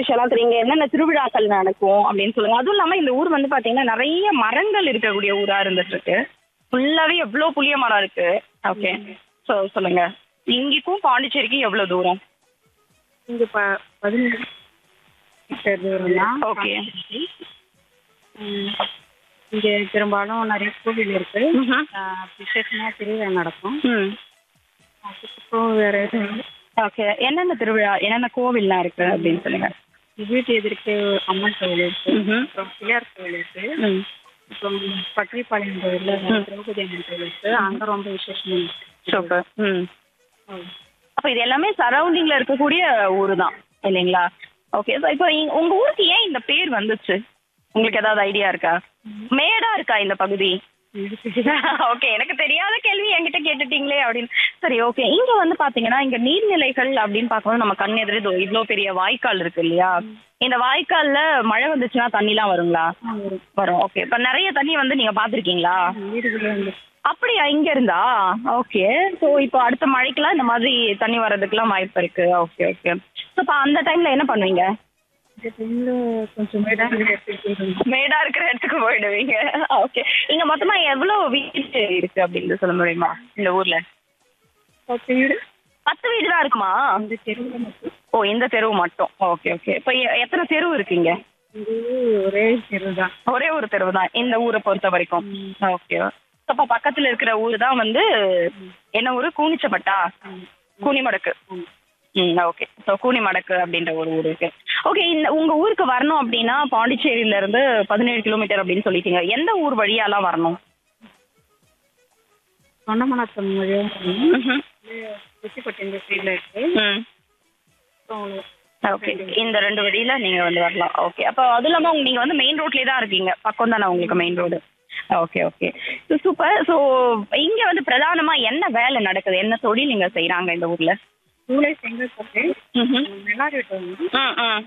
விஷயம்லாம் தெரியுங்க என்னென்ன திருவிழாக்கள் நடக்கும் அப்படின்னு சொல்லுங்க அதுவும் இல்லாம இந்த ஊர் வந்து பாத்தீங்கன்னா நிறைய மரங்கள் இருக்கக்கூடிய ஊரா இருந்துட்டு இருக்கு ஃபுல்லாவே எவ்வளவு புளிய மரம் இருக்கு ஓகே சோ சொல்லுங்க இங்கேக்கும் பாண்டிச்சேரிக்கும் எவ்வளவு தூரம் இங்க ப பதினேழு மீட்டர் தூரம் தான் ஓகே ம், இங்க பெரும்பாலும் நிறைய கோவில் இருக்கு ம்ஹும். ஆஹ் விசேஷமா திருவிழா நடக்கும் ம் அதுக்கப்புறம் வேற எதுவும் இல்லை. ஓகே என்னென்ன திருவிழா என்னென்ன கோவில்லாம் இருக்கு அப்படின்னு சொல்லுங்க வீட்டு எதிர்க்கு அம்மன் கோவில் இருக்கு ம்ஹும். அப்புறம் பிள்ளையார் கோவில் இருக்கு ம் அப்புறம் பட்டிரிப்பாளையம் கோவில்ல திரௌபதி அம்மன் கோவில் இருக்கு அங்க ரொம்ப விசேஷமா இருக்கு சூப்பர் ம் ம். அப்ப இது எல்லாமே சரௌண்டிங்ல இருக்கக்கூடிய ஊர் தான் இல்லைங்களா ஓகே ஸோ இப்போ இங்க- உங்க ஊருக்கு ஏன் இந்த பேர் வந்துச்சு உங்களுக்கு ஏதாவது ஐடியா இருக்கா மேடா இருக்கா இந்த பகுதி ஓகே எனக்கு தெரியாத கேள்வி என்கிட்ட கேட்டுட்டீங்களே அப்படின்னு சரி ஓகே இங்க வந்து பாத்தீங்கன்னா இங்க நீர்நிலைகள் அப்படின்னு பார்க்கும்போது நம்ம கண் எதிரே இதோ இவ்ளோ பெரிய வாய்க்கால் இருக்கு இல்லையா இந்த வாய்க்கால்ல மழை வந்துச்சுன்னா தண்ணிலாம் வருங்களா வரும் ஓகே இப்ப நிறைய தண்ணி வந்து நீங்க பாத்திருக்கீங்களா வீடுகளே வந்து அப்படியா இங்க இருந்தா ஓகே சோ இப்போ அடுத்த மழைக்கெல்லாம் இந்த மாதிரி தண்ணி வர்றதுக்கெல்லாம் வாய்ப்பு இருக்கு ஓகே ஓகே ஸோ இப்போ அந்த டைம்ல என்ன பண்ணுவீங்க இந்த டைம்ல கொஞ்சம் மேடா இருக்கு மேடா இருக்கிற இடத்துக்கு போயிடுவீங்க ஓகே இங்க மொத்தமா எவ்வளவு வீடு இருக்கு அப்படின்னு சொல்ல முடியுமா இந்த ஊர்ல பத்து வீடு பத்து வீடு தான் இருக்குமா அந்த தெருவில் மட்டும் ஓ இந்த தெருவு மட்டும் ஓகே ஓகே இப்போ எ- எத்தனை தெருவு இருக்கீங்க இது ஒரே தெரு தான் ஒரே ஒரு தெருவு தான் இந்த ஊரை பொறுத்த வரைக்கும் ஓகே அப்ப பக்கத்துல இருக்கிற ஊர் தான் வந்து என்ன ஊரு கூனிச்சப்பட்டா கூனிமடக்கு ம் ஓகே ஸோ கூனிமடக்கு அப்படின்ற ஒரு ஊர் இருக்கு ஓகே இந்த உங்க ஊருக்கு வரணும் அப்படின்னா பாண்டிச்சேரியில இருந்து பதினேழு கிலோமீட்டர் அப்படின்னு சொல்லிட்டீங்க எந்த ஊர் வழியாலாம் வரணும் சொன்னமனத்தம் வழியா ம்ஹும். குச்சிப்பட்டி இந்த சைடில் இருக்கு ம் அப்புறம் உங்களுக்கு ஓகே இந்த ரெண்டு வழியில நீங்க வந்து வரலாம் ஓகே அப்போ அது இல்லாம உங்க- நீங்க வந்து மெயின் ரோட்லயே தான் இருக்கீங்க பக்கம் தானே உங்களுக்கு main road okay okay super so இங்க வந்து பிரதானமா என்ன வேலை நடக்குது என்ன தொழில் நீங்க செய்யறாங்க இந்த ஊர்ல சூளை செங்கல்பட்டு ம்ஹும். மெலாரிட்டு வந்து ம் ம்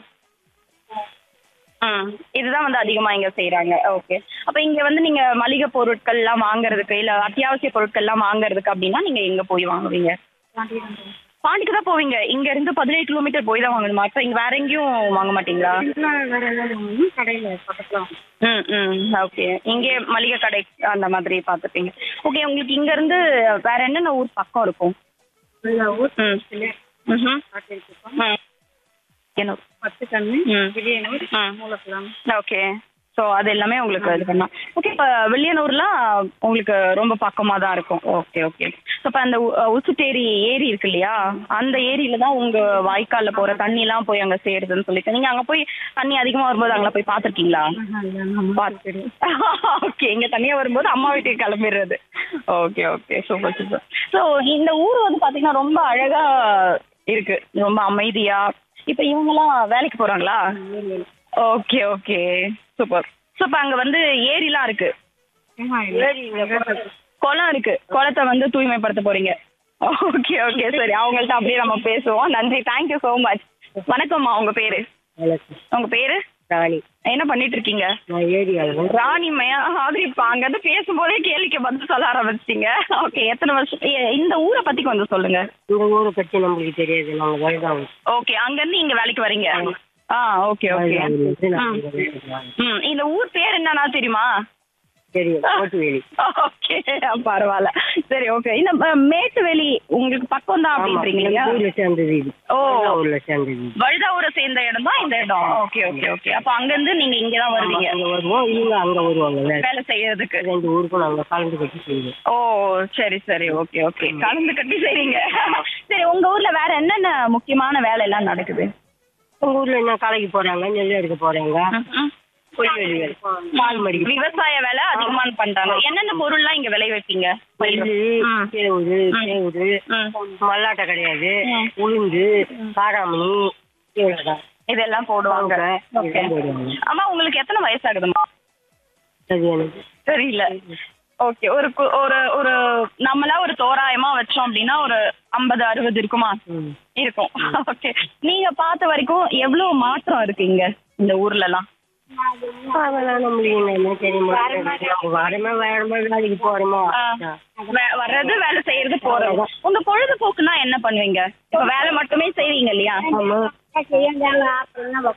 ம் இதுதான் வந்து அதிகமா இங்க செய்யறாங்க ஓகே அப்ப இங்க வந்து நீங்க மளிகை பொருட்கள் எல்லாம் வாங்குறதுக்கு இல்ல அத்தியாவசிய பொருட்கள் எல்லாம் வாங்குறதுக்கு அப்படின்னா நீங்க எங்க போய் வாங்குவீங்க பாண்டியன் பாண்டிக்கு தான் போவீங்க இங்க இருந்து பதினேழு கிலோமீட்டர் போய் தான் வாங்கணுமா அப்ப இங்க வேற எங்கேயும் வாங்க மாட்டீங்களா வேற ஏதாவது வாங்கணும் கடையில் பக்கத்தில் வாங்கணும் ம் ம் ஓகே இங்கே மளிகை கடை அந்த மாதிரி பார்த்துப்பீங்க ஓகே உங்களுக்கு இங்க இருந்து வேற என்னென்ன ஊர் பக்கம் இருக்கும் ஊர் ம் ம் காட்டிருக்கோம் ம் என்ன ஊர்? பத்து கண்ணு ம். விஜயனூர் ம். மூலக்குளம் ஓகே ஸோ அது எல்லாமே உங்களுக்கு இது பண்ணலாம் ஓகே இப்போ வில்லியனூர்லாம் உங்களுக்கு ரொம்ப பக்கமாக தான் இருக்கும் ஓகே ஓகே ஸோ இப்போ அந்த உ- உசுட்டேரி ஏரி இருக்கு இல்லையா அந்த ஏரியில தான் உங்கள் வாய்க்காலில் போகிற தண்ணிலாம் போய் அங்கே சேருதுன்னு சொல்லிட்டு நீங்கள் அங்கே போய் தண்ணி அதிகமாக வரும்போது அங்கே போய் பார்த்துருக்கீங்களா பார்த்து ஓகே இங்க தனியா வரும்போது அம்மா வீட்டுக்கு கிளம்பிடுறது okay okay super super so இந்த ஊர் வந்து பாத்தீங்கன்னா ரொம்ப அழகா இருக்கு ரொம்ப அமைதியா இப்ப இவங்கெல்லாம் வேலைக்கு போறாங்களா ஓகே ஓகே சூப்பர் ஸோ இப்போ அங்க வந்து ஏரிலாம் இருக்கு குளம் இருக்கு குளத்தை வந்து தூய்மைப்படுத்த போறீங்க ஓகே ஓகே சரி அவங்கள்ட்ட அப்படியே நம்ம பேசுவோம் நன்றி தேங்க்யூ ஸோ மச் வணக்கம்மா உங்க பேரு உங்க பேரு ராணி என்ன பண்ணிட்டு இருக்கீங்க நான் ஏரியாவில் ராணி மையா மாதிரி இப்ப அங்க இருந்து பேசும்போதே கேள்விக்கு பதில் சொல்ல ஆரம்பிச்சிட்டீங்க ஓகே எத்தனை வருஷம் எ- இந்த ஊரை பத்தி கொஞ்சம் சொல்லுங்க இந்த ஊரை பற்றி நம்மளுக்கு தெரியாது நாங்கள் வயதாகும் ஓகே அங்க இருந்து இங்க வேலைக்கு வரீங்க ஆ ஓகே ஓகே ம் இந்த ஊர் பேர் என்னன்னா தெரியுமா தெரியும் கோட்டுவேலி ஓகே பரவாயில்ல சரி ஓகே இந்த ம- மேட்டுவெளி உங்களுக்கு பக்கம் தான் அப்படின்றீங்க இல்லையா ஊரில் சேர்ந்தது இது ஓ ஊரில் சேர்ந்தது வழுதாவூரை சேர்ந்த இடம் தான் இந்த இடம் ஓகே ஓகே ஓகே அப்ப அங்க இருந்து நீங்க இங்க தான் வருவீங்க அங்கே வருவோம் இவங்க அங்கே வருவாங்க வேற வேலை செய்யறதுக்கு ரெண்டு ஊருக்கும் நாங்கள் கலந்து கட்டி செய்வோம் ஓ சரி சரி ஓகே ஓகே கலந்து கட்டி செய்றீங்க சரி உங்க ஊர்ல வேற என்னென்ன முக்கியமான வேலை எல்லாம் நடக்குது உங்கள் ஊரில் என்ன காலைக்கு போகிறாங்க நெல் எடுக்க போகிறாங்க கொய்வேலி வேலை பால் மடிக்க விவசாய வேலை அதிகமா பண்றாங்க என்னென்ன பொருள்லாம் இங்க விளை வைப்பீங்க நெல் ம். சேவுது சேவுது ம். மல்லாட்டை கிடையாது ம். உளுந்து காராமணி இவ்வளோதான் இதெல்லாம் போடுவாங்க அவங்க ஓகே இதெல்லாம் போடுவாங்க. அம்மா உங்களுக்கு எத்தனை வயசாகுதுமா அது எனக்கு தெரியல ஓகே ஒரு கு- ஒரு ஒரு நம்மளா ஒரு தோராயமா வச்சோம் அப்படின்னா ஒரு ஐம்பது அறுபது இருக்குமா ம். இருக்கும் ஓகே நீங்க பார்த்த வரைக்கும் எவ்வளவு மாற்றம் இருக்கு இங்க இந்த ஊர்ல எல்லாம் அதெல்லாம் நம்மளுக்கு என்ன தெரியுமா வரமே வரமே வேலைக்கு போகிறோமா ஆ. வே- வர்றது வேலை செய்யறது போறது உங்க பொழுதுபோக்குனா என்ன பண்ணுவீங்க இப்ப வேலை மட்டுமே செய்வீங்க இல்லையா ஆமாம்